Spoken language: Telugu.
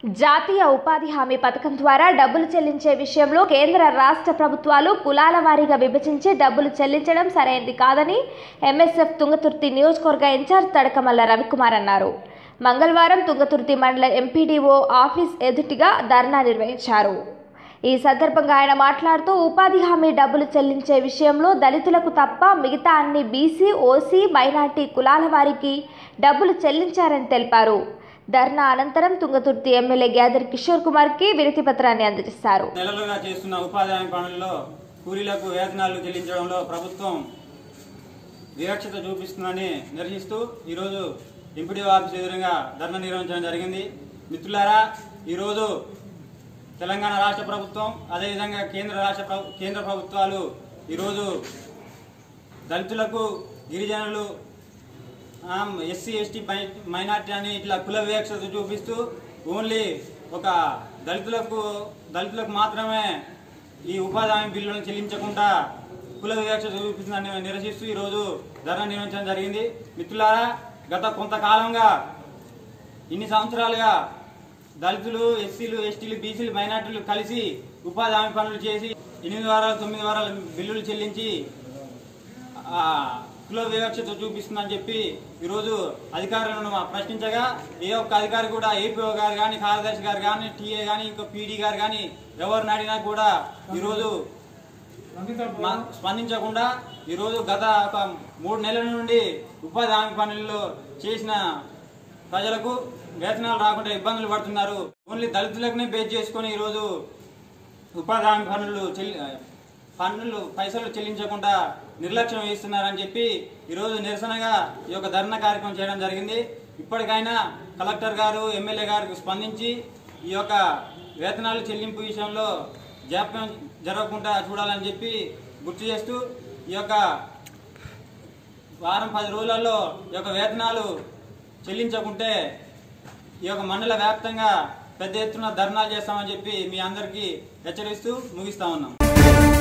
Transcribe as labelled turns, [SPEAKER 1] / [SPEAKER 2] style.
[SPEAKER 1] జాతీయ ఉపాధి హామీ పథకం ద్వారా డబ్బులు చెల్లించే విషయంలో కేంద్ర రాష్ట్ర ప్రభుత్వాలు కులాల వారీగా విభజించి డబ్బులు చెల్లించడం సరైనది కాదని ఎంఎస్ఎఫ్ తుంగతుర్తి నియోజకవర్గ ఇన్ఛార్జ్ తడకమల్ల రవికుమార్ అన్నారు మంగళవారం తుంగతుర్తి మండల ఎంపీడీఓ ఆఫీస్ ఎదుటిగా ధర్నా నిర్వహించారు ఈ సందర్భంగా ఆయన మాట్లాడుతూ ఉపాధి హామీ డబ్బులు చెల్లించే విషయంలో దళితులకు తప్ప మిగతా అన్ని బీసీ ఓసీ మైనార్టీ కులాల వారికి డబ్బులు చెల్లించారని తెలిపారు ధర్నా అనంతరం తుంగతుర్తి ఎమ్మెల్యే గ్యాదర్ కిషోర్ కుమార్కి వినతి పత్రాన్ని అందజేశారు
[SPEAKER 2] నెలలుగా చేస్తున్న ఉపాధి హామీ పనుల్లో కూలీలకు వేతనాలు చెల్లించడంలో ప్రభుత్వం వివక్షత చూపిస్తుందని నిరసిస్తూ ఈరోజు ఎంపీడీఓ ఆఫీస్ ఎదురుగా ధర్నా నిర్వహించడం జరిగింది మిత్రులారా ఈరోజు తెలంగాణ రాష్ట్ర ప్రభుత్వం అదేవిధంగా కేంద్ర రాష్ట్ర ప్రభు- కేంద్ర ప్రభుత్వాలు ఈరోజు దళితులకు గిరిజనులు ఎస్సీ ఎస్టీ మైనార్టీ అని ఇట్లా కుల వివక్షత చూపిస్తూ ఓన్లీ ఒక దళితులకు దళితులకు మాత్రమే ఈ ఉపాధి హామీ బిల్లులను చెల్లించకుండా కుల వివక్షత చూపిస్తుందని నిరసిస్తూ ఈరోజు ధర్నా నిర్వహించడం జరిగింది మిత్రులారా గత కొంతకాలంగా ఇన్ని సంవత్సరాలుగా దళితులు ఎస్సీలు ఎస్టీలు బీసీలు మైనార్టీలు కలిసి ఉపాధి హామీ పనులు చేసి ఎనిమిది వారాలు తొమ్మిది వారాలు బిల్లులు చెల్లించి ఆ, కుల వివక్షత చూపిస్తుందని చెప్పి ఈరోజు అధికారులను మా ప్రశ్నించగా ఏ ఒక్క అధికారి కూడా ఏపీఓ గారు కానీ కార్యదర్శి గారు కానీ టీఏ కానీ ఇంకో పీడీ గారు కానీ ఎవరిని అడిగినా కూడా ఈరోజు మా- స్పందించకుండా ఈరోజు గత ఒక మూడు నెలల నుండి ఉపాధి హామీ పనుల్లో చేసిన ప్రజలకు వేతనాలు రాకుండా ఇబ్బందులు పడుతున్నారు ఓన్లీ దళితులకునే బేస్ చేసుకొని ఈరోజు ఉపాధి హామీ పనులు చెల్లి పన్నులు పైసలు చెల్లించకుండా నిర్లక్ష్యం వహిస్తున్నారని చెప్పి ఈరోజు నిరసనగా ఈ యొక్క ధర్నా కార్యక్రమం చేయడం జరిగింది ఇప్పటికైనా కలెక్టర్ గారు ఎమ్మెల్యే గారికి స్పందించి ఈ యొక్క వేతనాలు చెల్లింపు విషయంలో జాప్యం జరగకుండా చూడాలని చెప్పి గుర్తు చేస్తూ ఈ యొక్క వారం పది రోజులలో ఈ యొక్క వేతనాలు చెల్లించకుంటే ఈ యొక్క మండల వ్యాప్తంగా పెద్ద ఎత్తున ధర్నాలు చేస్తామని చెప్పి మీ అందరికీ హెచ్చరిస్తూ ముగిస్తా ఉన్నాం